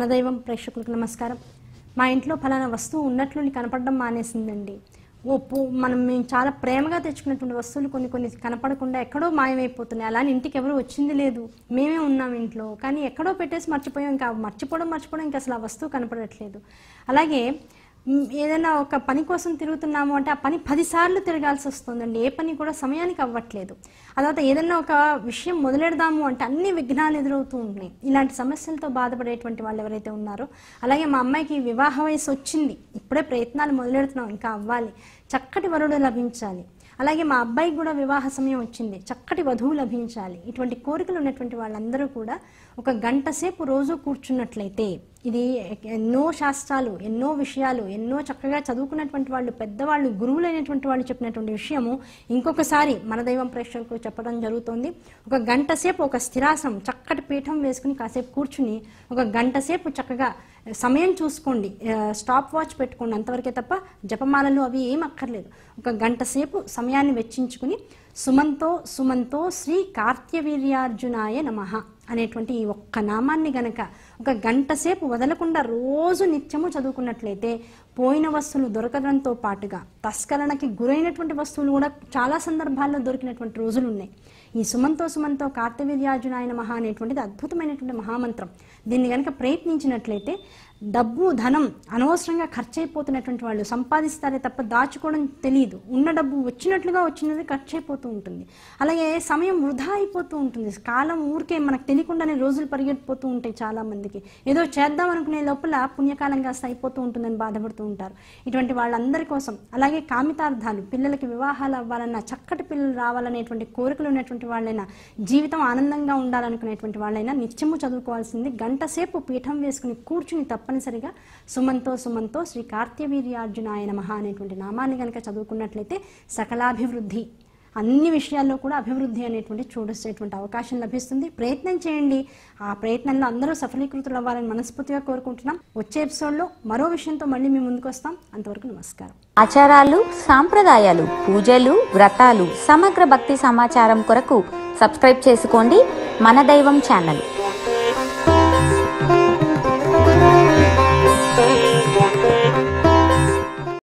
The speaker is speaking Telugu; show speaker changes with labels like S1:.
S1: దైవం ప్రేక్షకులకు నమస్కారం మా ఇంట్లో ఫలానా వస్తువు ఉన్నట్లు కనపడడం మానేసిందండి ఓ పూ మనం మేము చాలా ప్రేమగా తెచ్చుకున్నటువంటి వస్తువులు కొన్ని కొన్ని కనపడకుండా ఎక్కడో మాయమైపోతున్నాయి అలానే ఇంటికి ఎవరు వచ్చింది లేదు మేమే ఉన్నాం ఇంట్లో కానీ ఎక్కడో పెట్టేసి మర్చిపోయాం ఇంకా మర్చిపోవడం మర్చిపోవడం ఇంకా అసలు ఆ వస్తువు కనపడట్లేదు అలాగే మ్, ఏదైనా ఒక పని కోసం తిరుగుతున్నాము అంటే ఆ పని పదిసార్లు తిరగాల్సి వస్తుందండి ఏ పని కూడా సమయానికి అవ్వట్లేదు ఆ తర్వాత ఏదైనా ఒక విషయం మొదలెడదాము అంటే అన్ని విఘ్నాలు ఎదురవుతూ ఉంటున్నాయి ఇలాంటి సమస్యలతో బాధపడేటువంటి వాళ్ళు ఎవరైతే ఉన్నారో అలాగే మా అమ్మాయికి వివాహ వయసు వచ్చింది ఇప్పుడే ప్రయత్నాలు మొదలెడుతున్నాం ఇంకా అవ్వాలి చక్కటి వరుడు లభించాలి అలాగే మా అబ్బాయికి కూడా వివాహ సమయం వచ్చింది చక్కటి వధువు లభించాలి ఇటువంటి కోరికలు ఉన్నటువంటి వాళ్ళందరూ కూడా ఒక గంట సేపు రోజు కూర్చున్నట్లయితే ఇది ఎన్నో శాస్త్రాలు ఎన్నో విషయాలు ఎన్నో చక్కగా చదువుకున్నటువంటి వాళ్ళు పెద్దవాళ్ళు గురువులైనటువంటి వాళ్ళు చెప్పినటువంటి విషయము ఇంకొకసారి మన దైవం ప్రేక్షకులకు చెప్పడం జరుగుతోంది ఒక గంట సేపు ఒక స్థిరాసనం చక్కటి పీఠం వేసుకుని కాసేపు కూర్చుని ఒక గంట సేపు చక్కగా సమయం చూసుకోండి ఆ, స్టాప్ వాచ్ పెట్టుకోండి అంతవరకే తప్ప జపమాలలు అవి ఏం అక్కర్లేదు ఒక గంట సేపు సమయాన్ని వెచ్చించుకుని సుమంతో సుమంతో శ్రీ కార్త్యవీర్యార్జునాయ నమః అనేటువంటి ఈ ఒక్క నామాన్ని గనక ఒక గంట సేపు వదలకుండా రోజు నిత్యము చదువుకున్నట్లయితే పోయిన వస్తువులు దొరకడంతో పాటుగా తస్కరణకి గురైనటువంటి వస్తువులు కూడా చాలా సందర్భాల్లో దొరికినటువంటి రోజులు ఉన్నాయి ఈ సుమంతో సుమంతో కార్తవీర్యార్జునాయన మహా అనేటువంటిది అద్భుతమైనటువంటి మహామంత్రం దీన్ని కనుక ప్రయత్నించినట్లయితే డబ్బు ధనం అనవసరంగా ఖర్చు అయిపోతున్నటువంటి వాళ్ళు సంపాదిస్తారే తప్ప దాచుకోవడం తెలియదు ఉన్న డబ్బు వచ్చినట్లుగా వచ్చినది ఖర్చు అయిపోతూ ఉంటుంది అలాగే సమయం వృధా అయిపోతూ ఉంటుంది కాలం ఊరికే మనకు తెలియకుండానే రోజులు పరిగెట్టిపోతూ ఉంటాయి చాలా మందికి ఏదో చేద్దాం అనుకునే లోపల పుణ్యకాలం కాస్త అయిపోతూ ఉంటుందని బాధపడుతూ ఉంటారు ఇటువంటి వాళ్ళందరి కోసం అలాగే కామితార్థాలు పిల్లలకి వివాహాలు అవ్వాలన్నా చక్కటి పిల్లలు రావాలనేటువంటి కోరికలు ఉన్నటువంటి వాళ్ళైనా జీవితం ఆనందంగా ఉండాలనుకునేటువంటి వాళ్ళైనా నిత్యము చదువుకోవాల్సింది గంట సేపు పీఠం వేసుకుని కూర్చుని తప్పనిసరిగా సుమంతో సుమంతో శ్రీ కార్త్యవీర్యార్జునాయ నమః అనేటువంటి నామాన్ని కనుక చదువుకున్నట్లయితే సకలాభివృద్ధి అన్ని విషయాల్లో కూడా అభివృద్ధి అనేటువంటి చూడేటువంటి అవకాశం లభిస్తుంది ప్రయత్నం చేయండి ఆ ప్రయత్నంలో అందరూ సఫలీకృతులు అవ్వాలని మనస్ఫూర్తిగా కోరుకుంటున్నాం వచ్చే ఎపిసోడ్లో మరో విషయంతో మళ్ళీ మేము ముందుకు వస్తాం అంతవరకు నమస్కారం
S2: ఆచారాలు సాంప్రదాయాలు పూజలు వ్రతాలు సమగ్ర భక్తి సమాచారం కొరకు సబ్స్క్రైబ్ చేసుకోండి మన దైవం ఛానల్